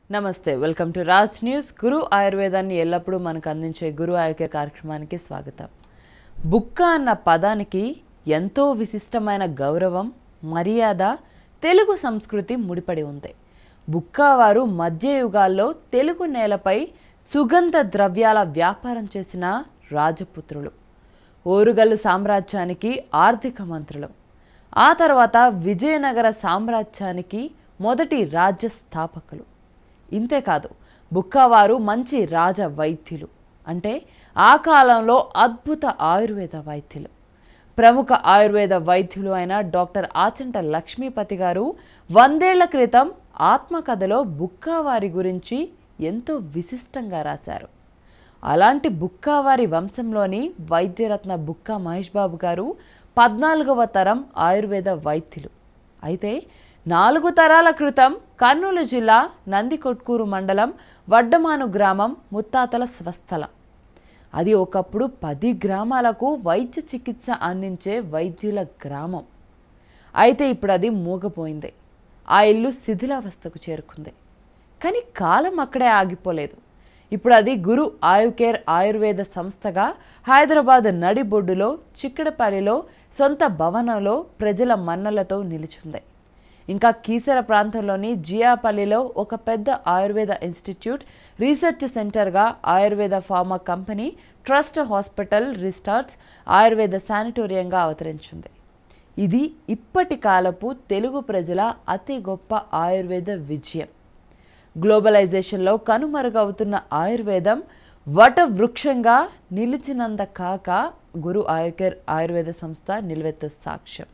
నమస్తే welcome to Raj news గురు ఆయుర్వేదాన్ని ఎల్లప్పుడూ మనకు అందించే గురు ఆయుర్వేద కార్యక్రమానికి స్వాగతం బుక్క అన్న పదానికి ఎంతో విశిష్టమైన గౌరవం మర్యాద తెలుగు సంస్కృతి ముడిపడి ఉంది బుక్క వారు మధ్యయుగాల్లో తెలుగు నేలపై సుగంధ ద్రవ్యాల వ్యాపారం చేసిన రాజపుత్రులు ఓరుగల్లు సామ్రాజ్యానికి ఆర్థిక మంత్రులు ఆ తర్వాత విజయనగర సామ్రాజ్యానికి మొదటి రాజ్య స్థాపకులు ఇంతేకాదు బుక్కవారు మంచి రాజ వైద్యులు అంటే ఆ కాలంలో అద్భుత ఆయుర్వేద వైద్యులు ప్రముఖ ఆయుర్వేద వైద్యులు అయిన డాక్టర్ ఆచంట లక్ష్మీపతి గారు వందేళ్ల క్రితం ఆత్మకథలో బుక్కావారి గురించి ఎంతో విశిష్టంగా రాశారు అలాంటి బుక్కావారి వంశంలోని వైద్యరత్న బుక్కా మహేష్ బాబు గారు పద్నాలుగవ తరం ఆయుర్వేద వైద్యులు అయితే నాలుగు తరాల క్రితం కర్నూలు జిల్లా నందికొట్కూరు మండలం వడ్డమాను గ్రామం ముత్తాతల స్వస్థలం అది ఒకప్పుడు పది గ్రామాలకు వైద్య చికిత్స అందించే వైద్యుల గ్రామం అయితే ఇప్పుడు అది మూగపోయింది ఆ ఇల్లు శిథిలావస్థకు చేరుకుంది కానీ కాలం అక్కడే ఆగిపోలేదు ఇప్పుడు అది గురు ఆయుకేర్ ఆయుర్వేద సంస్థగా హైదరాబాద్ నడిబొడ్డులో చిక్కడపల్లిలో సొంత భవనంలో ప్రజల మన్నలతో నిలిచింది ఇంకా కీసర ప్రాంతంలోని జియాపల్లిలో ఒక పెద్ద ఆయుర్వేద ఇన్స్టిట్యూట్ రీసెర్చ్ సెంటర్గా ayurveda pharma company trust hospital resorts ayurveda శానిటోరియంగా అవతరించింది ఇది ఇప్పటి కాలపు తెలుగు ప్రజల అతి గొప్ప ఆయుర్వేద విజయం గ్లోబలైజేషన్లో కనుమరుగవుతున్న ఆయుర్వేదం వట వృక్షంగా నిలిచినంత కాక గురు ఆయుర్కేర్ ఆయుర్వేద సంస్థ నిల్వెత్తు సాక్ష్యం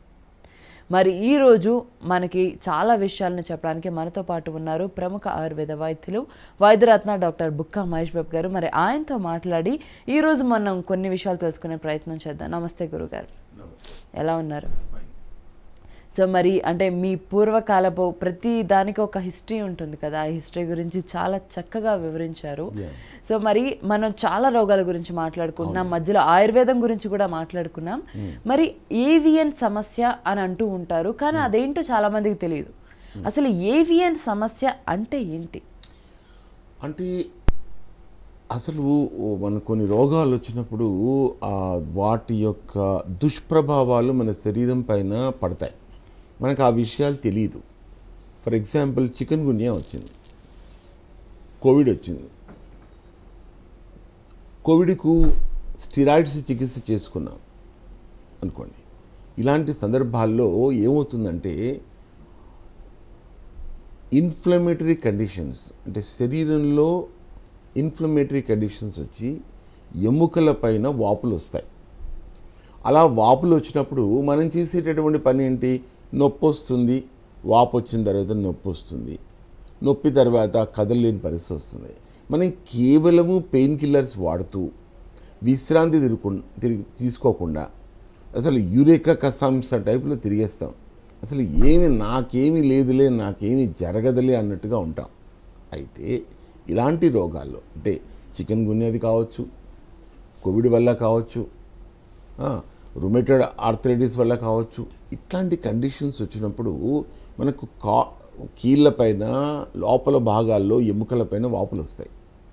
మరి ఈరోజు మనకి చాలా విషయాలను చెప్పడానికి మనతో పాటు ఉన్నారు ప్రముఖ ఆయుర్వేద వైద్యులు వైద్యరత్న డాక్టర్ బుక్కా మహేష్ బాబు గారు మరి ఆయనతో మాట్లాడి ఈరోజు మనం కొన్ని విషయాలు తెలుసుకునే ప్రయత్నం చేద్దాం నమస్తే గురుగారు ఎలా ఉన్నారు సో మరి అంటే మీ పూర్వకాలపు ప్రతి దానికి ఒక హిస్టరీ ఉంటుంది కదా ఆ హిస్టరీ గురించి చాలా చక్కగా వివరించారు సో మరి మనం చాలా రోగాల గురించి మాట్లాడుకుంటున్నాం మధ్యలో ఆయుర్వేదం గురించి కూడా మాట్లాడుకున్నాం మరి ఏవియన్ సమస్య అని అంటూ ఉంటారు కానీ అదేంటో చాలా మందికి తెలియదు అసలు ఏవియన్ సమస్య అంటే ఏంటి అంటే అసలు మన కొన్ని రోగాలు వచ్చినప్పుడు ఆ వాటి యొక్క దుష్ప్రభావాలు మన శరీరం పైన పడతాయి మనకు ఆ విషయాలు తెలియదు ఫర్ ఎగ్జాంపుల్ చికెన్ గున్యా వచ్చింది కోవిడ్ వచ్చింది కోవిడ్కు స్టిరాయిడ్స్ చికిత్స చేసుకున్నాం అనుకోండి ఇలాంటి సందర్భాల్లో ఏమవుతుందంటే ఇన్ఫ్లమేటరీ కండిషన్స్ అంటే శరీరంలో ఇన్ఫ్లమేటరీ కండిషన్స్ వచ్చి ఎముకల పైన వాపులు వస్తాయి అలా వాపులు వచ్చినప్పుడు మనం చేసేటటువంటి పని ఏంటి నొప్పి వస్తుంది వాపు వచ్చిన తర్వాత నొప్పి వస్తుంది నొప్పి తర్వాత కదలలేని పరిస్థితి వస్తుంది మనం కేవలము పెయిన్ కిల్లర్స్ వాడుతూ విశ్రాంతి తిరుగు తిరిగి తీసుకోకుండా అసలు యురేక కసాంస టైపులో తిరిగేస్తాం అసలు ఏమి నాకేమీ లేదులే నాకేమీ జరగదులే అన్నట్టుగా ఉంటాం అయితే ఇలాంటి రోగాల్లో అంటే చికెన్ గున్యాది కావచ్చు కోవిడ్ వల్ల కావచ్చు రుమేటెడ్ ఆర్థరైటిస్ వల్ల కావచ్చు ఇట్లాంటి కండిషన్స్ వచ్చినప్పుడు మనకు కా కీళ్ళ పైన లోపల భాగాల్లో ఎముకల పైన వాపులు వస్తాయి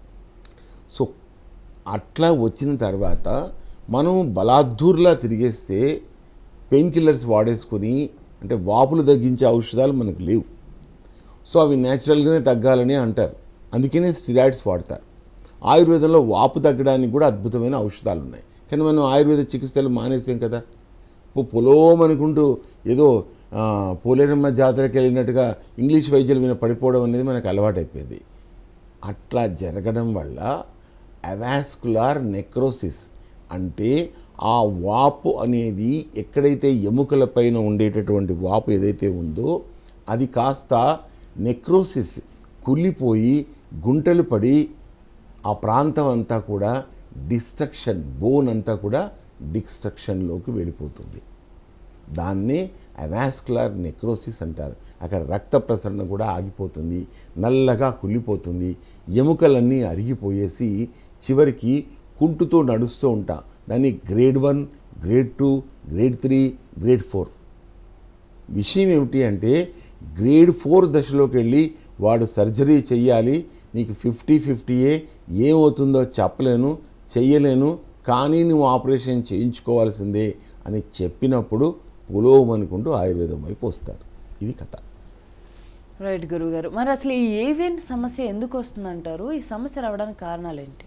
సో అట్లా వచ్చిన తర్వాత మనం బలాద్దూర్లా తిరిగేస్తే పెయిన్ కిల్లర్స్ వాడేసుకొని అంటే వాపులు తగ్గించే ఔషధాలు మనకు లేవు సో అవి న్యాచురల్గానే తగ్గాలని అంటారు అందుకనే స్టిరాయిడ్స్ వాడతారు ఆయుర్వేదంలో వాపు తగ్గడానికి కూడా అద్భుతమైన ఔషధాలు ఉన్నాయి కానీ మనం ఆయుర్వేద చికిత్సలు మానేసాం కదా పొలోమనుకుంటూ ఏదో పోలేరమ్మ జాతరకి వెళ్ళినట్టుగా ఇంగ్లీష్ వైద్యుల మీద పడిపోవడం అనేది మనకు అలవాటైపోయింది అట్లా జరగడం వల్ల అవాస్కులార్ నెక్రోసిస్ అంటే ఆ వాపు అనేది ఎక్కడైతే ఎముకల పైన ఉండేటటువంటి వాపు ఏదైతే ఉందో అది కాస్త నెక్రోసిస్ కుళ్ళిపోయి గుంటలు పడి ఆ ప్రాంతం అంతా కూడా డిస్ట్రక్షన్ బోన్ అంతా కూడా డిస్ట్రక్షన్లోకి వెళ్ళిపోతుంది దాన్నే అవాస్కులర్ నెక్రోసిస్ అంటారు అక్కడ రక్త ప్రసరణ కూడా ఆగిపోతుంది నల్లగా కుళ్ళిపోతుంది ఎముకలన్నీ అరిగిపోయేసి చివరికి కుంటుతో నడుస్తూ ఉంటా దాన్ని grade one grade two grade three grade four విషయం ఏమిటి అంటే గ్రేడ్ ఫోర్ దశలోకి వెళ్ళి వాడు సర్జరీ చెయ్యాలి నీకు ఫిఫ్టీ ఫిఫ్టీయే ఏమవుతుందో చెప్పలేను చెయ్యలేను కానీ నువ్వు ఆపరేషన్ చేయించుకోవాల్సిందే అని చెప్పినప్పుడు పులోమనుకుంటూ ఆయుర్వేదం వైపు వస్తారు ఇది కథ రైట్ గురువు గారు మరి అసలు ఈ ఏవియన్ సమస్య ఎందుకు వస్తుందంటారు ఈ సమస్య రావడానికి కారణాలు ఏంటి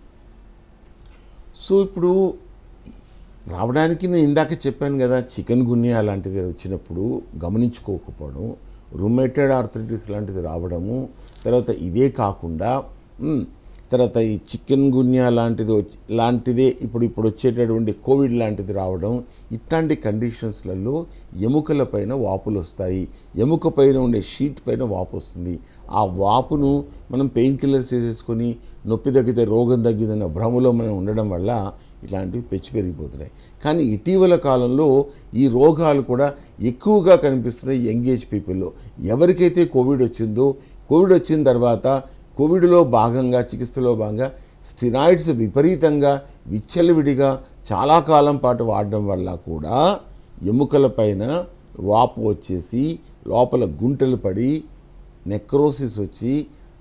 సో ఇప్పుడు రావడానికి నేను ఇందాక చెప్పాను కదా చికెన్ గున్యా అలాంటిది వచ్చినప్పుడు గమనించుకోకపోవడం రుమేటెడ్ ఆర్థరైటిస్ లాంటిది రావడము తర్వాత ఇదే కాకుండా మ్, తర్వాత ఈ చికెన్ గున్యా లాంటిది వచ్చి లాంటిదే ఇప్పుడు ఇప్పుడు వచ్చేటటువంటి కోవిడ్ లాంటిది రావడం ఇట్లాంటి కండిషన్స్లలో ఎముకల పైన వాపులు వస్తాయి ఎముక పైన ఉండే షీట్ పైన వాపు వస్తుంది ఆ వాపును మనం పెయిన్ కిల్లర్స్ వేసేసుకొని నొప్పి తగ్గితే రోగం తగ్గిదన్న భ్రమలో మనం ఉండడం వల్ల ఇలాంటివి పెచ్చి పెరిగిపోతున్నాయి కానీ ఇటీవల కాలంలో ఈ రోగాలు కూడా ఎక్కువగా కనిపిస్తున్నాయి యంగ్ ఏజ్ పీపుల్లో ఎవరికైతే కోవిడ్ వచ్చిందో కోవిడ్ వచ్చిన తర్వాత కోవిడ్లో భాగంగా చికిత్సలో భాగంగా స్టిరాయిడ్స్ విపరీతంగా విచ్చలవిడిగా చాలా కాలం పాటు వాడడం వల్ల కూడా ఎముకల పైన వాపు వచ్చేసి లోపల గుంటలు పడి నెక్రోసిస్ వచ్చి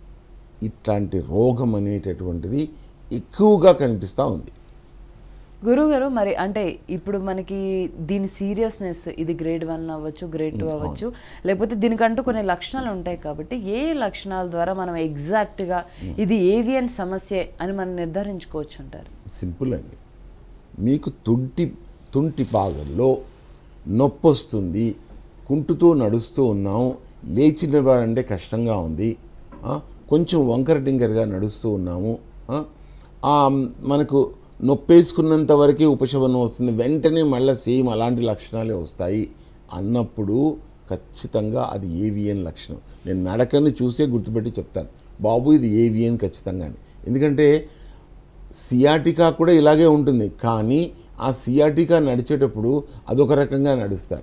ఇట్లాంటి రోగం అనేటటువంటిది ఎక్కువగా కనిపిస్తూ ఉంది గురువు గారు మరి అంటే ఇప్పుడు మనకి దీని సీరియస్నెస్ ఇది గ్రేడ్ వన్ అవ్వచ్చు గ్రేడ్ టూ అవ్వచ్చు లేకపోతే దీనికంటూ కొన్ని లక్షణాలు ఉంటాయి కాబట్టి ఏ లక్షణాల ద్వారా మనం ఎగ్జాక్ట్గా ఇది ఏవియన్ సమస్య అని మనం నిర్ధారించుకోవచ్చు అంటారు సింపుల్ అండి మీకు తుంటి తుంటి భాగంలో నొప్పి వస్తుంది కుంటుతూ నడుస్తూ ఉన్నాం లేచి నిలబడంటే కష్టంగా ఉంది ఆ, కొంచెం వంకర టింకరగా నడుస్తూ ఉన్నాము ఆ, ఆ, మనకు నొప్పేసుకున్నంత వరకే ఉపశమనం వస్తుంది వెంటనే మళ్ళీ సేమ్ అలాంటి లక్షణాలే వస్తాయి అన్నప్పుడు ఖచ్చితంగా అది ఏవియన్ లక్షణం నేను నడకని చూసే గుర్తుపెట్టి చెప్తాను బాబు ఇది ఏవియన్ ఖచ్చితంగా అని ఎందుకంటే సియాటికా కూడా ఇలాగే ఉంటుంది కానీ ఆ సియాటికా నడిచేటప్పుడు అదొక రకంగా నడుస్తారు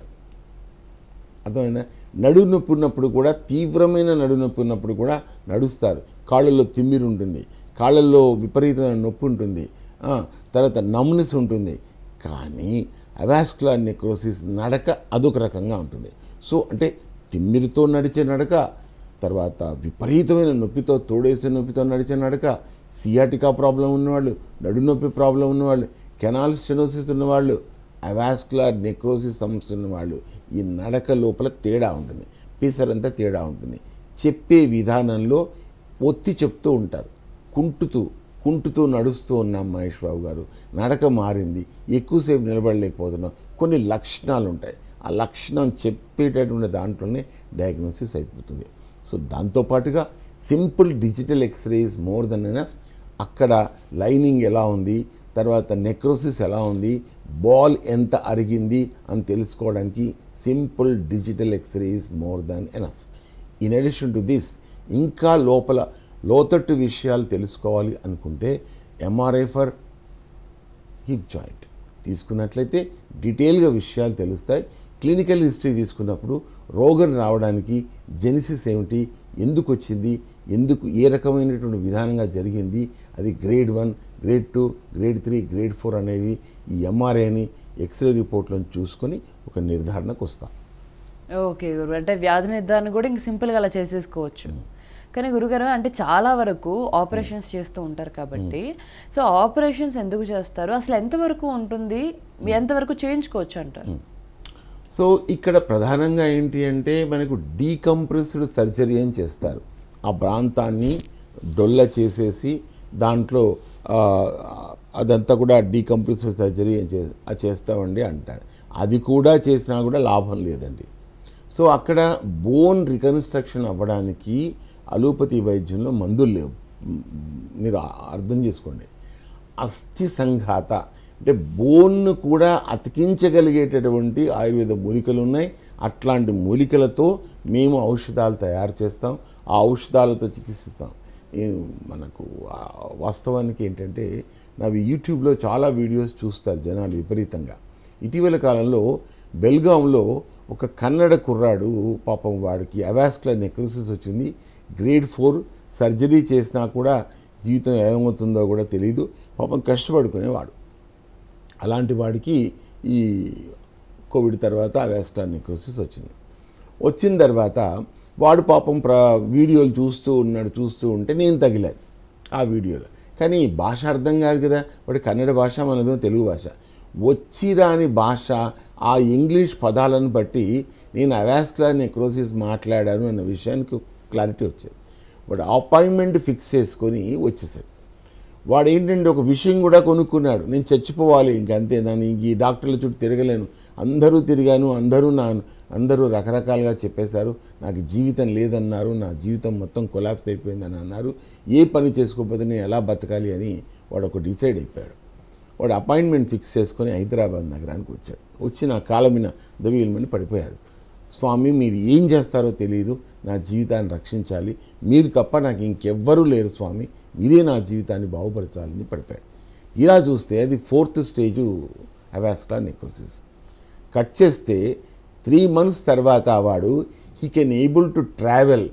అర్థమైందా నడు నొప్పి ఉన్నప్పుడు కూడా తీవ్రమైన నడు నొప్పి ఉన్నప్పుడు కూడా నడుస్తారు కాళ్ళల్లో తిమ్మిరి ఉంటుంది కాళ్ళల్లో విపరీతమైన నొప్పి ఉంటుంది ఆ, తర్వాత నమ్నెస్ ఉంటుంది కానీ అవాస్కులర్ నెక్రోసిస్ నడక అదొక రకంగా ఉంటుంది సో అంటే తిమ్మిరితో నడిచే నడక తర్వాత విపరీతమైన నొప్పితో తోడేసే నొప్పితో నడిచే నడక సియాటికా ప్రాబ్లం ఉన్నవాళ్ళు నడు నొప్పి ప్రాబ్లం ఉన్నవాళ్ళు కెనాల్ స్టెనోసిస్ ఉన్నవాళ్ళు అవాస్కులర్ నెక్రోసిస్ సమస్య ఉన్నవాళ్ళు ఈ నడక లోపల తేడా ఉంటుంది పీసరంతా తేడా ఉంటుంది చెప్పే విధానంలో ఒత్తి చెప్తూ ఉంటారు కుంటుతూ కుంటుతూ నడుస్తూ ఉన్నాం మహేష్ బాబు గారు నడక మారింది ఎక్కువసేపు నిలబడలేకపోతున్నాం కొన్ని లక్షణాలు ఉంటాయి ఆ లక్షణం చెప్పేటటువంటి దాంట్లోనే డయాగ్నోసిస్ అయిపోతుంది సో దాంతోపాటుగా simple digital X-ray is more than enough అక్కడ లైనింగ్ ఎలా ఉంది తర్వాత నెక్రోసిస్ ఎలా ఉంది బాల్ ఎంత అరిగింది అని తెలుసుకోవడానికి simple digital X-ray is more than enough in addition to this ఇంకా లోపల లోతట్టు విషయాలు తెలుసుకోవాలి అనుకుంటే ఎంఆర్ఐ ఫర్ హిప్ జాయింట్ తీసుకున్నట్లయితే డీటెయిల్గా విషయాలు తెలుస్తాయి క్లినికల్ హిస్టరీ తీసుకున్నప్పుడు రోగం రావడానికి జెనిసిస్ ఏమిటి ఎందుకు వచ్చింది ఎందుకు ఏ రకమైనటువంటి విధానంగా జరిగింది అది grade one grade two grade three grade four అనేవి ఈ ఎంఆర్ఐని ఎక్స్రే రిపోర్ట్లను చూసుకొని ఒక నిర్ధారణకు వస్తాం ఓకే గురు అంటే వ్యాధి నిర్ధారణ కూడా ఇంక సింపుల్గా అలా చేసేసుకోవచ్చు కానీ గురుగారు అంటే చాలా వరకు ఆపరేషన్స్ చేస్తూ ఉంటారు కాబట్టి సో ఆపరేషన్స్ ఎందుకు చేస్తారు అసలు ఎంతవరకు ఉంటుంది ఎంతవరకు చేయించుకోవచ్చు అంటారు సో ఇక్కడ ప్రధానంగా ఏంటి అంటే మనకు డీకంప్రెస్డ్ సర్జరీ అని చేస్తారు ఆ ప్రాంతాన్ని డొల్ల చేసేసి దాంట్లో ఆ, అదంతా కూడా డీకంప్రెస్డ్ సర్జరీ అని చే అది చేస్తామండి అంటారు అది కూడా చేసినా కూడా లాభం లేదండి సో అక్కడ బోన్ రికన్స్ట్రక్షన్ అవ్వడానికి అలోపతి వైద్యంలో మందులు లేవు మ్, మీరు అర్థం చేసుకోండి అస్థి సంఘాత అంటే బోన్ను కూడా అతికించగలిగేటటువంటి ఆయుర్వేద మూలికలు ఉన్నాయి అట్లాంటి మూలికలతో మేము ఔషధాలు తయారు చేస్తాం ఆ ఔషధాలతో చికిత్సిస్తాం నేను మనకు ఆ వాస్తవానికి ఏంటంటే నావి యూట్యూబ్లో చాలా వీడియోస్ చూస్తారు జనాలు విపరీతంగా ఇటీవల కాలంలో బెల్గాంలో ఒక కన్నడ కుర్రాడు పాపం వాడికి అవాస్కులర్ నెక్రోసిస్ వచ్చింది గ్రేడ్ ఫోర్ సర్జరీ చేసినా కూడా జీవితం ఏమవుతుందో కూడా తెలియదు పాపం కష్టపడుకునేవాడు అలాంటి వాడికి ఈ కోవిడ్ తర్వాత అవాస్కులర్ నెక్రోసిస్ వచ్చింది వచ్చిన తర్వాత వాడు పాపం ప్ర వీడియోలు చూస్తూ ఉన్నాడు చూస్తూ ఉంటే నేను తగిలాను ఆ వీడియోలో కానీ భాష అర్థం కాదు కదా వాడు కన్నడ భాష మనదో తెలుగు భాష వచ్చి రాని భాష ఆ ఇంగ్లీష్ పదాలను బట్టి నేను అవాస్కులర్ నెక్రోసిస్ మాట్లాడాను అన్న విషయానికి క్లారిటీ వచ్చింది వాడు అపాయింట్మెంట్ ఫిక్స్ చేసుకొని వచ్చేసాడు వాడు ఏంటంటే ఒక విషయం కూడా కొనుక్కున్నాడు నేను చచ్చిపోవాలి ఇంకంతే నన్ను ఇంక ఈ డాక్టర్ల చుట్టూ తిరగలేను అందరూ తిరిగాను అందరూ నా అందరూ రకరకాలుగా చెప్పేశారు నాకు జీవితం లేదన్నారు నా జీవితం మొత్తం కొలాప్స్ అయిపోయిందని అన్నారు ఏ పని చేసుకోకపోతే నేను ఎలా బతకాలి అని వాడు ఒక డిసైడ్ అయిపోయాడు వాడు అపాయింట్మెంట్ ఫిక్స్ చేసుకొని హైదరాబాద్ నగరానికి వచ్చాడు వచ్చి నా కాళ్ళ మీద దవీలమని పడిపోయారు స్వామి మీరు ఏం చేస్తారో తెలియదు నా జీవితాన్ని రక్షించాలి మీరు తప్ప నాకు ఇంకెవ్వరూ లేరు స్వామి మీరే నా జీవితాన్ని బాగుపరచాలని పడిపోయాడు ఇలా చూస్తే అది fourth stage avascular necrosis cut చేస్తే త్రీ మంత్స్ తర్వాత వాడు he can able to travel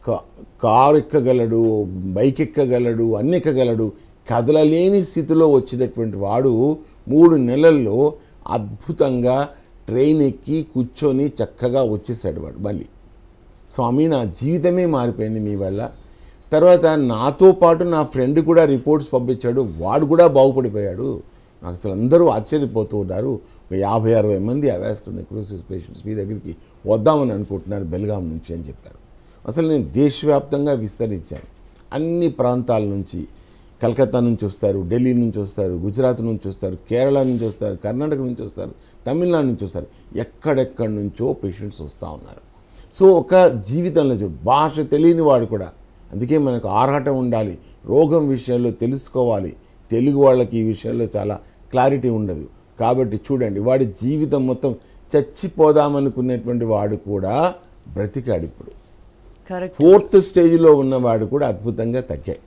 car ఎక్కగలడు బైక్ ఎక్కగలడు అన్ని ఎక్కగలడు కదలలేని స్థితిలో వచ్చినటువంటి వాడు మూడు నెలల్లో అద్భుతంగా ట్రైన్ ఎక్కి కూర్చొని చక్కగా వచ్చేసాడు వాడు మళ్ళీ స్వామి నా జీవితమే మారిపోయింది మీ వల్ల తర్వాత నాతో పాటు నా ఫ్రెండ్ కూడా రిపోర్ట్స్ పంపించాడు వాడు కూడా బాగుపడిపోయాడు నాకు అసలు అందరూ ఆశ్చర్యపోతూ ఉన్నారు ఒక యాభై అరవై మంది అవాస్కులర్ నెక్రోసిస్ పేషెంట్స్ మీ దగ్గరికి వద్దామని అనుకుంటున్నారు బెల్గాం నుంచి అని చెప్పారు అసలు నేను దేశవ్యాప్తంగా విస్తరించాను అన్ని ప్రాంతాల నుంచి కలకత్తా నుంచి వస్తారు ఢిల్లీ నుంచి వస్తారు గుజరాత్ నుంచి వస్తారు కేరళ నుంచి వస్తారు కర్ణాటక నుంచి వస్తారు తమిళనాడు నుంచి వస్తారు ఎక్కడెక్కడి నుంచో పేషెంట్స్ వస్తూ ఉన్నారు సో ఒక జీవితంలో చూడు భాష తెలియని వాడు కూడా అందుకే మనకు ఆరాటం ఉండాలి రోగం విషయంలో తెలుసుకోవాలి తెలుగు వాళ్ళకి ఈ విషయంలో చాలా క్లారిటీ ఉండదు కాబట్టి చూడండి వాడి జీవితం మొత్తం చచ్చిపోదామనుకునేటువంటి వాడు కూడా బ్రతికాడు ఇప్పుడు కరెక్ట్ ఫోర్త్ స్టేజ్లో ఉన్నవాడు కూడా అద్భుతంగా తగ్గాయి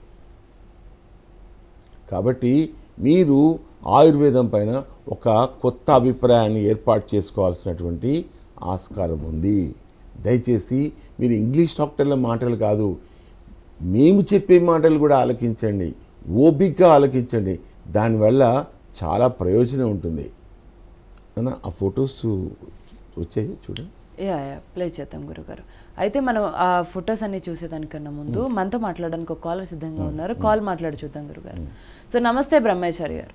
కాబట్టి మీరు ఆయుర్వేదం పైన ఒక కొత్త అభిప్రాయాన్ని ఏర్పాటు చేసుకోవాల్సినటువంటి ఆస్కారం ఉంది దయచేసి మీరు ఇంగ్లీష్ డాక్టర్ల మాటలు కాదు మేము చెప్పే మాటలు కూడా ఆలకించండి ఓపికగా ఆలకించండి దానివల్ల చాలా ప్రయోజనం ఉంటుంది నాన్న, ఆ ఫొటోస్ వచ్చాయి చూడండి యా యా ప్లే చేద్దాం గురుగారు అయితే మనం ఆ ఫొటోస్ అన్ని చూసేదానికన్నా ముందు మనతో మాట్లాడడానికి ఒక కాలర్ సిద్ధంగా ఉన్నారు కాల్ మాట్లాడి చూద్దాం గురుగారు సో నమస్తే బ్రహ్మేశ్వరి గారు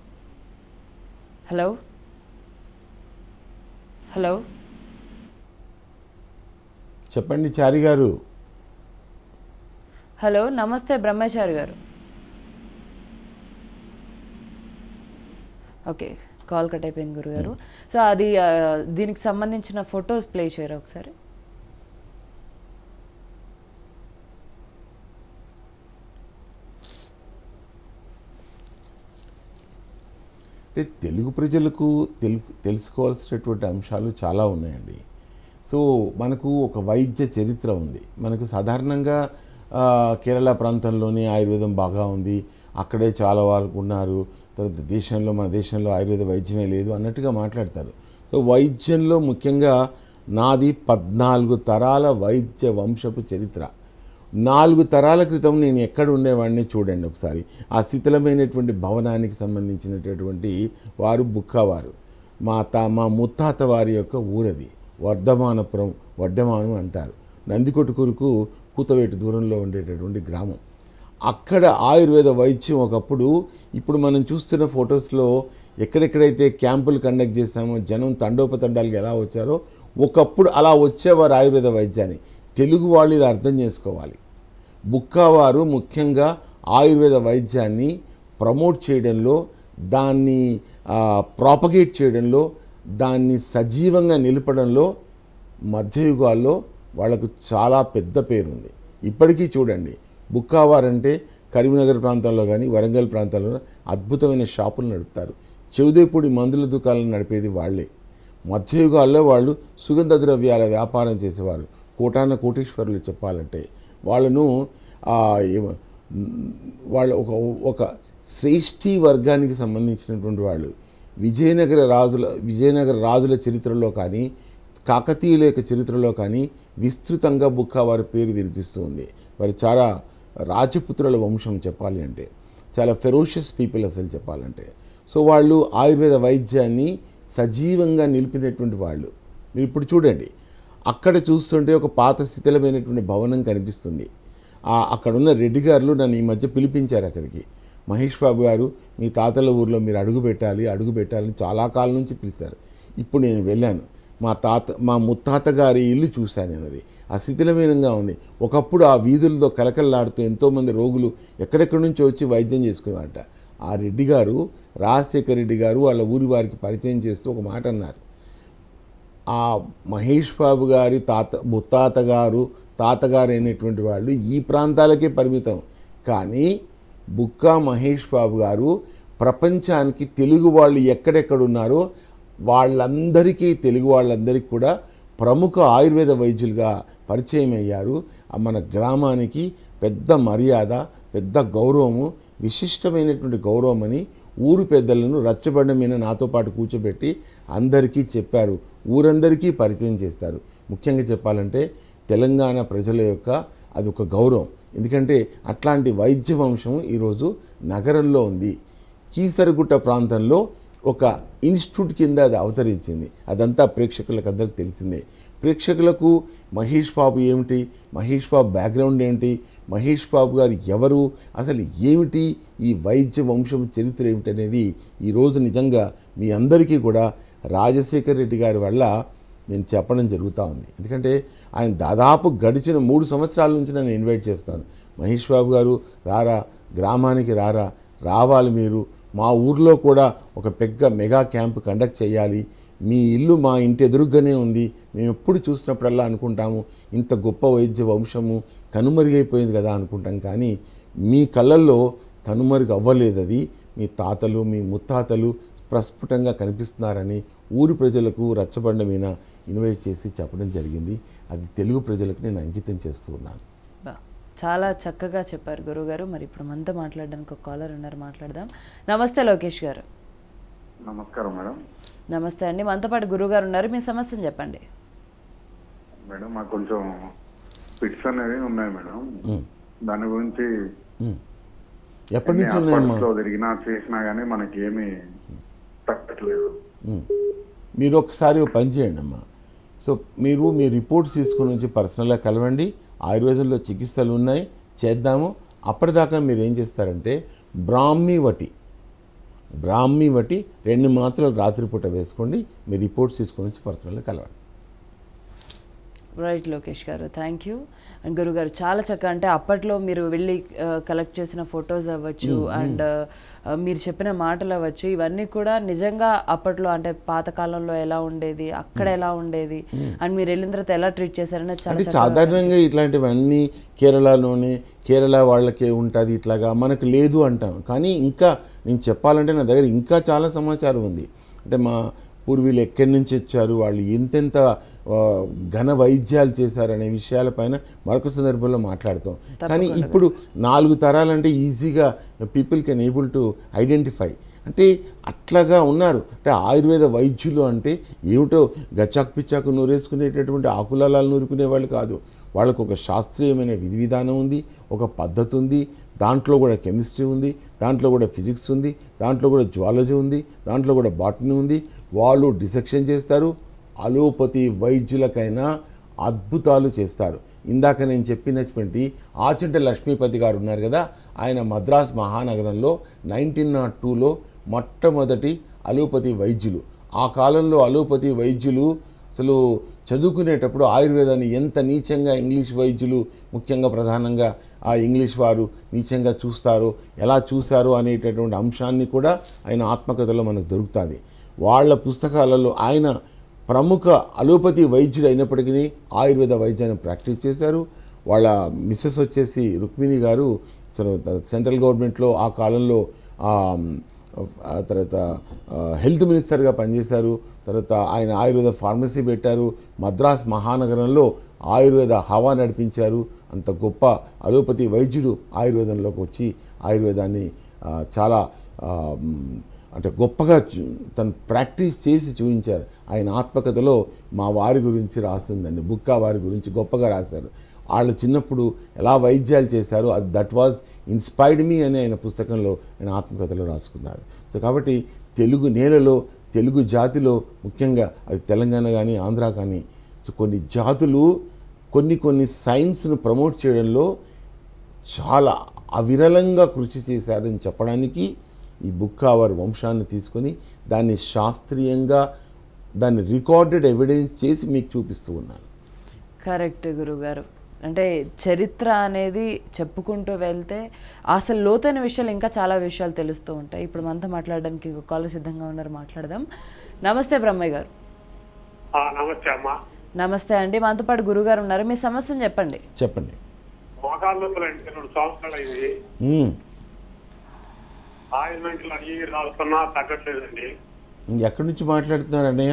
హలో హలో చెప్పండి చారి గారు హలో నమస్తే బ్రహ్మేశ్వరి గారు ఓకే కాల్ కట్ అయిపోయింది గురుగారు సో అది ఆ, దీనికి సంబంధించిన ఫొటోస్ ప్లే చేయరు ఒకసారి అంటే తెలుగు ప్రజలకు తెలుగు తెలుసుకోవాల్సినటువంటి అంశాలు చాలా ఉన్నాయండి సో మనకు ఒక వైద్య చరిత్ర ఉంది మనకు సాధారణంగా ఆ, కేరళ ప్రాంతంలోనే ఆయుర్వేదం బాగా ఉంది అక్కడే చాలా వరకు ఉన్నారు తర్వాత దేశంలో మన దేశంలో ఆయుర్వేద వైద్యమే లేదు అన్నట్టుగా మాట్లాడతారు సో వైద్యంలో ముఖ్యంగా నాది పద్నాలుగు తరాల వైద్య వంశపు చరిత్ర నాలుగు తరాల క్రితం నేను ఎక్కడ ఉండేవాడిని చూడండి ఒకసారి ఆ శిథిలమైనటువంటి భవనానికి సంబంధించినటువంటి వారు బుక్కవారు మా తా మా ముత్తాత వారి యొక్క ఊరది వర్ధమానపురం వడ్డమానం అంటారు నందికొట్టుకూరుకు కూతవేటు దూరంలో ఉండేటటువంటి గ్రామం అక్కడ ఆయుర్వేద వైద్యం ఒకప్పుడు ఇప్పుడు మనం చూస్తున్న ఫొటోస్లో ఎక్కడెక్కడైతే క్యాంపులు కండక్ట్ చేశామో జనం తండోపతండాలకు ఎలా వచ్చారో ఒకప్పుడు అలా వచ్చేవారు ఆయుర్వేద వైద్యాన్ని తెలుగు వాళ్ళు ఇది అర్థం చేసుకోవాలి బుక్కావారు ముఖ్యంగా ఆయుర్వేద వైద్యాన్ని ప్రమోట్ చేయడంలో దాన్ని ప్రాపగేట్ చేయడంలో దాన్ని సజీవంగా నిలపడంలో మధ్యయుగాల్లో వాళ్ళకు చాలా పెద్ద పేరు ఉంది ఇప్పటికీ చూడండి బుక్కావార్ అంటే కరీంనగర్ ప్రాంతంలో కానీ వరంగల్ ప్రాంతాల్లో కానీ అద్భుతమైన షాపులు నడుపుతారు చెవుదేపూడి మందుల దుకాణాలు నడిపేది వాళ్ళే మధ్యయుగాల్లో వాళ్ళు సుగంధ ద్రవ్యాల వ్యాపారం చేసేవారు కోటాన కోటీశ్వరులు చెప్పాలంటే వాళ్ళను ఆ, ఏమ- వాళ్ళ ఒక ఒక శ్రేష్ఠీ వర్గానికి సంబంధించినటువంటి వాళ్ళు విజయనగర రాజుల విజయనగర రాజుల చరిత్రలో కానీ కాకతీయుల యొక్క చరిత్రలో కానీ విస్తృతంగా బుక్క వారి పేరు వినిపిస్తుంది వారు చాలా రాజపుత్రుల వంశం చెప్పాలి అంటే చాలా ఫెరోషియస్ పీపుల్ అసలు చెప్పాలంటే సో వాళ్ళు ఆయుర్వేద వైద్యాన్ని సజీవంగా నిలిపినటువంటి వాళ్ళు మీరు ఇప్పుడు చూడండి అక్కడ చూస్తుంటే ఒక పాత శిథిలమైనటువంటి భవనం కనిపిస్తుంది ఆ అక్కడున్న రెడ్డి గారులు నన్ను ఈ మధ్య పిలిపించారు అక్కడికి మహేష్ బాబు గారు మీ తాతల ఊర్లో మీరు అడుగు పెట్టాలి అడుగు పెట్టాలని చాలా కాలం నుంచి పిలిచారు ఇప్పుడు నేను వెళ్ళాను మా తాత మా ముత్తాత గారి ఇల్లు చూశాను నేను అది అశిథిలమైనంగా ఉంది ఒకప్పుడు ఆ వీధులతో కలకల్లాడుతూ ఎంతోమంది రోగులు ఎక్కడెక్కడి నుంచో వచ్చి వైద్యం చేసుకునేవారట ఆ రెడ్డి గారు రాజశేఖర రెడ్డి గారు వాళ్ళ ఊరి వారికి పరిచయం చేస్తూ ఒక మాట అన్నారు ఆ మహేష్ బాబు గారి తాత ముత్తాత గారు తాతగారు అయినటువంటి వాళ్ళు ఈ ప్రాంతాలకే పరిమితం కానీ బుక్కా మహేష్ బాబు గారు ప్రపంచానికి తెలుగు వాళ్ళు ఎక్కడెక్కడ ఉన్నారో వాళ్ళందరికీ తెలుగు వాళ్ళందరికీ కూడా ప్రముఖ ఆయుర్వేద వైద్యులుగా పరిచయం అయ్యారు ఆ మన గ్రామానికి పెద్ద మర్యాద పెద్ద గౌరవము విశిష్టమైనటువంటి గౌరవం అని ఊరు పెద్దలను రచ్చబండ మీద నాతో పాటు కూర్చోబెట్టి అందరికీ చెప్పారు ఊరందరికీ పరిచయం చేస్తారు ముఖ్యంగా చెప్పాలంటే తెలంగాణ ప్రజల యొక్క అది ఒక గౌరవం ఎందుకంటే అట్లాంటి వైద్య వంశం ఈరోజు నగరంలో ఉంది కీసరగుట్ట ప్రాంతంలో ఒక ఇన్స్టిట్యూట్ కింద అది అవతరించింది అదంతా ప్రేక్షకులకు అందరికి తెలిసిందే ప్రేక్షకులకు మహేష్ బాబు ఏమిటి మహేష్ బాబు బ్యాక్గ్రౌండ్ ఏంటి మహేష్ బాబు గారు ఎవరు అసలు ఏమిటి ఈ వైద్య వంశం చరిత్ర ఏమిటి అనేది ఈరోజు నిజంగా మీ అందరికీ కూడా రాజశేఖర్ రెడ్డి గారి వల్ల నేను చెప్పడం జరుగుతూ ఉంది ఎందుకంటే ఆయన దాదాపు గడిచిన మూడు సంవత్సరాల నుంచి నన్ను ఇన్వైట్ చేస్తాను మహేష్ బాబు గారు రారా గ్రామానికి రారా రావాలి మీరు మా ఊర్లో కూడా ఒక పెద్ద మెగా క్యాంప్ కండక్ట్ చేయాలి మీ ఇల్లు మా ఇంటి ఎదురుగానే ఉంది మేము ఎప్పుడు చూసినప్పుడల్లా అనుకుంటాము ఇంత గొప్ప వైద్య వంశము కనుమరుగైపోయింది కదా అనుకుంటాం కానీ మీ కళ్ళల్లో కనుమరుగు అవ్వలేదు అది మీ తాతలు మీ ముత్తాతలు ప్రస్ఫుటంగా కనిపిస్తున్నారని ఊరి ప్రజలకు రచ్చబండ మీద ఇన్వైట్ చేసి చెప్పడం జరిగింది అది తెలుగు ప్రజలకు నేను అంకితం చేస్తూ ఉన్నాను బా చాలా చక్కగా చెప్పారు గురుగారు మరి ఇప్పుడు మనతో మాట్లాడడానికి ఒక కాలర్ ఉన్నారు మాట్లాడదాం నమస్తే లోకేష్ గారు నమస్కారం మేడం నమస్తే అండి మనతో పాటు గురుగారు ఉన్నారు మీ సమస్యను చెప్పండి మేడం మాకు కొంచెం ఫిట్స్ అనేవి ఉన్నాయి మేడం ఉమ్, దాని గురించి ఉమ్. ఎప్పటి నుంచి ఉన్నాయమ్మా లో తిరిగినా చేసినా గానీ మనకి ఏమి తగ్గట్లేదు ఉమ్. మీరు ఒకసారి ఓ పని చేయండి అమ్మా సో మీరు మీ రిపోర్ట్స్ తీసుకుని వచ్చి పర్సనల్గా కలవండి ఆయుర్వేదంలో చికిత్సలు ఉన్నాయి చేద్దాము అప్పటిదాకా మీరు ఏం చేస్తారంటే బ్రాహ్మీ వటి బ్రాహ్మీ వటి రెండు మాత్రలు రాత్రిపూట వేసుకోండి మీ రిపోర్ట్స్ తీసుకుని వచ్చి పర్సనల్గా కలవండి రైట్ లోకేష్ గారు థ్యాంక్ యూ అండ్ గురుగారు చాలా చక్కగా అంటే అప్పట్లో మీరు వెళ్ళి కలెక్ట్ చేసిన ఫొటోస్ అవ్వచ్చు అండ్ మీరు చెప్పిన మాటలు అవ్వచ్చు ఇవన్నీ కూడా నిజంగా అప్పట్లో అంటే పాతకాలంలో ఎలా ఉండేది అక్కడ ఎలా ఉండేది అండ్ మీరు వెళ్ళిన తర్వాత ఎలా ట్రీట్ చేశారని చాలా అంటే చక్కగా సాధారణంగా ఇట్లాంటివన్నీ కేరళలోనే కేరళ వాళ్ళకే ఉంటుంది ఇట్లాగా మనకు లేదు అంటాం కానీ ఇంకా నేను చెప్పాలంటే నా దగ్గర ఇంకా చాలా సమాచారం ఉంది అంటే మా పూర్వీలు ఎక్కడి నుంచి వచ్చారు వాళ్ళు ఎంతెంత ఆ, ఘన వైద్యాలు చేశారనే విషయాలపైన మరొక సందర్భంలో మాట్లాడతాం కానీ ఇప్పుడు నాలుగు తరాలంటే ఈజీగా people can able to identify అంటే అట్లాగా ఉన్నారు అంటే ఆయుర్వేద వైద్యులు అంటే ఏమిటో గచ్చాకు పిచ్చాకు నూరేసుకునేటటువంటి ఆకులాలు నూరుకునే వాళ్ళు కాదు వాళ్ళకు ఒక శాస్త్రీయమైన విధి విధానం ఉంది ఒక పద్ధతి ఉంది దాంట్లో కూడా కెమిస్ట్రీ ఉంది దాంట్లో కూడా ఫిజిక్స్ ఉంది దాంట్లో కూడా జువాలజీ ఉంది దాంట్లో కూడా బాటనీ ఉంది వాళ్ళు డిసెక్షన్ చేస్తారు అలోపతి వైద్యులకైనా అద్భుతాలు చేస్తారు ఇందాక నేను చెప్పినటువంటి ఆచంట లక్ష్మీపతి గారు ఉన్నారు కదా ఆయన మద్రాస్ మహానగరంలో నైన్టీన్ నాట్ టూలో మొట్టమొదటి అలోపతి వైద్యులు ఆ కాలంలో అలోపతి వైద్యులు అసలు చదువుకునేటప్పుడు ఆయుర్వేదాన్ని ఎంత నీచంగా ఇంగ్లీష్ వైద్యులు ముఖ్యంగా ప్రధానంగా ఆ ఇంగ్లీష్ వారు నీచంగా చూస్తారో ఎలా చూశారో అనేటటువంటి అంశాన్ని కూడా ఆయన ఆత్మకథలో మనకు దొరుకుతుంది వాళ్ళ పుస్తకాలలో ఆయన ప్రముఖ అలోపతి వైద్యుడు అయినప్పటికీ ఆయుర్వేద వైద్యాన్ని ప్రాక్టీస్ చేశారు వాళ్ళ మిస్సెస్ వచ్చేసి రుక్మిణి గారు అసలు సెంట్రల్ గవర్నమెంట్లో ఆ కాలంలో ఆ, ఆ తర్వాత ఆ, హెల్త్ మినిస్టర్గా పనిచేశారు తర్వాత ఆయన ఆయుర్వేద ఫార్మసీ పెట్టారు మద్రాస్ మహానగరంలో ఆయుర్వేద హవా నడిపించారు అంత గొప్ప అలోపతి వైద్యుడు ఆయుర్వేదంలోకి వచ్చి ఆయుర్వేదాన్ని ఆ, చాలా ఆ, మ్, అంటే గొప్పగా చూ- తను ప్రాక్టీస్ చేసి చూపించారు ఆయన ఆత్మకథలో మా వారి గురించి రాస్తుందండి బుక్కా వారి గురించి గొప్పగా రాశారు వాళ్ళు చిన్నప్పుడు ఎలా వైద్యాలు చేశారో అది దట్ వాజ్ ఇన్స్పైర్డ్ మీ అని ఆయన పుస్తకంలో ఆయన ఆత్మకథలో రాసుకున్నారు సో కాబట్టి తెలుగు నేలలో తెలుగు జాతిలో ముఖ్యంగా అది తెలంగాణ కానీ ఆంధ్ర కానీ సో కొన్ని జాతులు కొన్ని కొన్ని సైన్స్ను ప్రమోట్ చేయడంలో చాలా అవిరళంగా కృషి చేశారని చెప్పడానికి ఈ బుక్ వారి వంశాన్ని తీసుకొని దాన్ని శాస్త్రీయంగా దాన్ని రికార్డెడ్ ఎవిడెన్స్ చేసి మీకు చూపిస్తూ ఉన్నాను కరెక్ట్ గురుగారు అంటే చరిత్ర అనేది చెప్పుకుంటూ వెళ్తే అసలు లోతైన విషయాలు ఇంకా చాలా విషయాలు తెలుస్తూ ఉంటాయి ఇప్పుడు మనతో మాట్లాడడానికి ఒక కాల్ సిద్ధంగా ఉన్నారు మాట్లాడదాం నమస్తే బ్రహ్మయ్య గారు ఆ, నమస్తే అమ్మా నమస్తే అండి మనతో పాటు గురుగారు ఉన్నారు మీ సమస్యను చెప్పండి చెప్పండి మోకాళ్ళ నొప్పులు అంటే రెండు సంవత్సరాలు అయింది మ్మ్. ఆయింట్మెంట్లు అడిగి రాస్తున్నా తగ్గట్లేదండి ఎక్కడి నుంచి మాట్లాడుతున్నారు అన్నయ్య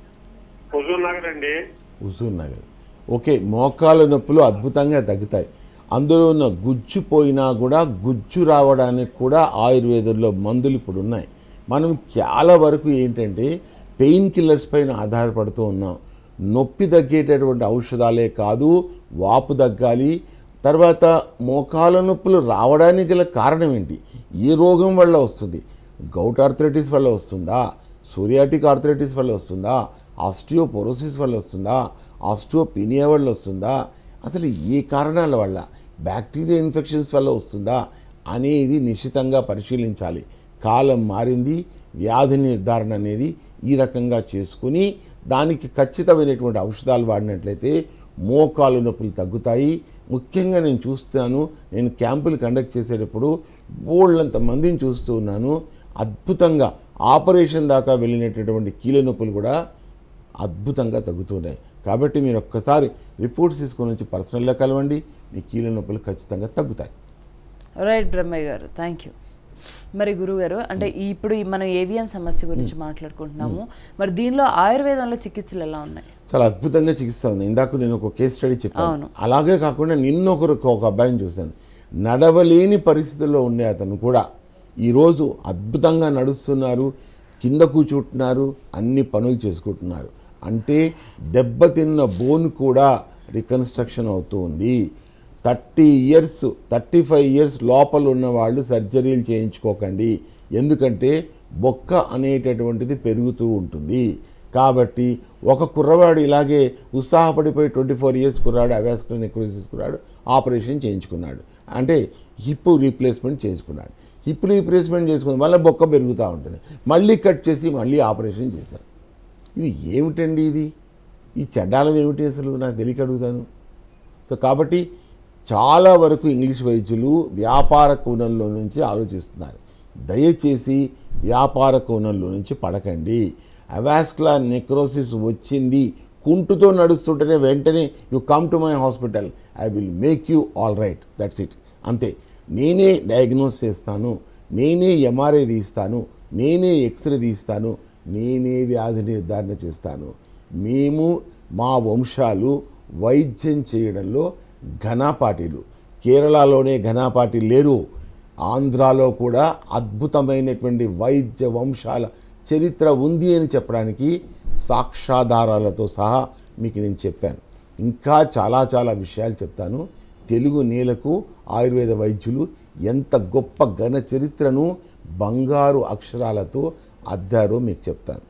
హుజూర్ నగర్ అండి హుజూర్ నగర్ ఓకే మోకాళ్ళ నొప్పులు అద్భుతంగా తగ్గుతాయి అందులో ఉన్న గుజ్జు పోయినా కూడా గుజ్జు రావడానికి కూడా ఆయుర్వేదంలో మందులు ఇప్పుడు ఉన్నాయి మనం చాలా వరకు ఏంటంటే పెయిన్ కిల్లర్స్ పైన ఆధారపడుతూ ఉన్నాం నొప్పి తగ్గేటటువంటి ఔషధాలే కాదు వాపు తగ్గాలి తర్వాత మోకాల నొప్పులు రావడానికి గల కారణం ఏంటి ఏ రోగం వల్ల వస్తుంది గౌట్ ఆర్థరైటిస్ వల్ల వస్తుందా సోరియాటిక్ ఆర్థరైటిస్ వల్ల వస్తుందా ఆస్టియోపోరోసిస్ వల్ల వస్తుందా ఆస్టియోపీనియా వల్ల వస్తుందా అసలు ఏ కారణాల వల్ల బ్యాక్టీరియా ఇన్ఫెక్షన్స్ వల్ల వస్తుందా అనేది నిశ్చితంగా పరిశీలించాలి కాలం మారింది వ్యాధి నిర్ధారణ అనేది ఈ రకంగా చేసుకుని దానికి ఖచ్చితమైనటువంటి ఔషధాలు వాడినట్లయితే మోకాలు నొప్పులు తగ్గుతాయి ముఖ్యంగా నేను చూస్తాను నేను క్యాంపులు కండక్ట్ చేసేటప్పుడు బోళ్ళంత మందిని చూస్తూ ఉన్నాను అద్భుతంగా ఆపరేషన్ దాకా వెళ్ళినటువంటి కీళ్ళ నొప్పులు కూడా అద్భుతంగా తగ్గుతున్నాయి కాబట్టి మీరు ఒక్కసారి రిపోర్ట్స్ తీసుకొని వచ్చి పర్సనల్గా కలవండి మీ కీళ్ళ నొప్పులు ఖచ్చితంగా తగ్గుతాయి రైట్ బ్రహ్మయ్య గారు థ్యాంక్ యూ మరి గురుగారు అంటే ఈ- ఇప్పుడు ఈ మనం ఏవియన్ సమస్య గురించి మాట్లాడుకుంటున్నాము మరి దీనిలో ఆయుర్వేదంలో చికిత్సలు ఎలా ఉన్నాయి చాలా అద్భుతంగా చికిత్స ఉంది ఇందాక నేను ఒక కేస్ స్టడీ చెప్పాను అవును. అలాగే కాకుండా నిన్న ఒకరు ఒక అబ్బాయిని చూశాను నడవలేని పరిస్థితుల్లో ఉండే అతను కూడా ఈరోజు అద్భుతంగా నడుస్తున్నారు కింద కూర్చుంటున్నారు అన్ని పనులు చేసుకుంటున్నారు అంటే దెబ్బతిన్న బోన్ కూడా రికన్స్ట్రక్షన్ అవుతూ ఉంది thirty years thirty five years లోపల ఉన్న వాళ్ళు సర్జరీలు చేయించుకోకండి ఎందుకంటే బొక్క అనేటటువంటిది పెరుగుతూ ఉంటుంది కాబట్టి ఒక కుర్రవాడు ఇలాగే ఉత్సాహపడిపోయి ట్వంటీ ఫోర్ ఇయర్స్ కుర్రాడు అవాస్కులర్ నెక్రోసిస్ కుర్రాడు ఆపరేషన్ చేయించుకున్నాడు అంటే హిప్ రీప్లేస్మెంట్ చేసుకున్నాడు హిప్ రీప్లేస్మెంట్ చేసుకుని మళ్ళీ బొక్క పెరుగుతూ ఉంటుంది మళ్ళీ కట్ చేసి మళ్ళీ ఆపరేషన్ చేశారు ఇది ఏమిటండి ఇది ఈ చెడ్డాలం ఏమిటి అసలు నాకు తెలియక అడుగుతాను సో కాబట్టి చాలా వరకు ఇంగ్లీష్ వైద్యులు వ్యాపార కోణంలో నుంచి ఆలోచిస్తున్నారు దయచేసి వ్యాపార కోణంలో నుంచి పడకండి అవాస్కులర్ నెక్రోసిస్ వచ్చింది కుంటుతో నడుస్తుంటేనే వెంటనే you come to my hospital I will make you all right that's it అంతే నేనే డయాగ్నోస్ చేస్తాను నేనే ఎంఆర్ఐ తీస్తాను నేనే ఎక్స్రే తీస్తాను నేనే వ్యాధి నిర్ధారణ చేస్తాను మేము మా వంశాలు వైద్యం చేయడంలో ఘనాపాటీలు కేరళలోనే ఘనాపాటి లేరు ఆంధ్రాలో కూడా అద్భుతమైనటువంటి వైద్య వంశాల చరిత్ర ఉంది అని చెప్పడానికి సాక్ష్యాధారాలతో సహా మీకు నేను చెప్పాను ఇంకా చాలా చాలా విషయాలు చెప్తాను తెలుగు నేలకు ఆయుర్వేద వైద్యులు ఎంత గొప్ప ఘన చరిత్రను బంగారు అక్షరాలతో అద్దారో మీకు చెప్తాను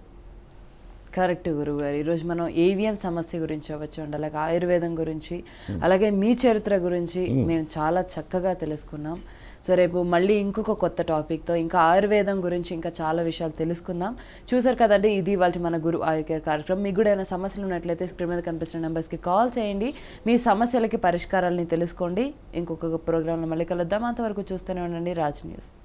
కరెక్ట్ గురువు గారు ఈరోజు మనం ఏవియన్ సమస్య గురించి అవ్వచ్చు అండి అలాగే ఆయుర్వేదం గురించి అలాగే మీ చరిత్ర గురించి మేము చాలా చక్కగా తెలుసుకున్నాం సో రేపు మళ్ళీ ఇంకొక కొత్త టాపిక్తో ఇంకా ఆయుర్వేదం గురించి ఇంకా చాలా విషయాలు తెలుసుకుందాం చూసారు కదండి ఇది వాళ్ళ మన గురు ఆయుర్కేర్ కార్యక్రమం మీకు కూడా ఏమైనా సమస్యలు ఉన్నట్లయితే స్క్రీన్ మీద కనిపిస్తున్న నెంబర్స్కి కాల్ చేయండి మీ సమస్యలకి పరిష్కారాలని తెలుసుకోండి ఇంకొక ప్రోగ్రాంలో మళ్ళీ కలుద్దాం అంతవరకు చూస్తూనే ఉండండి రాజ్ న్యూస్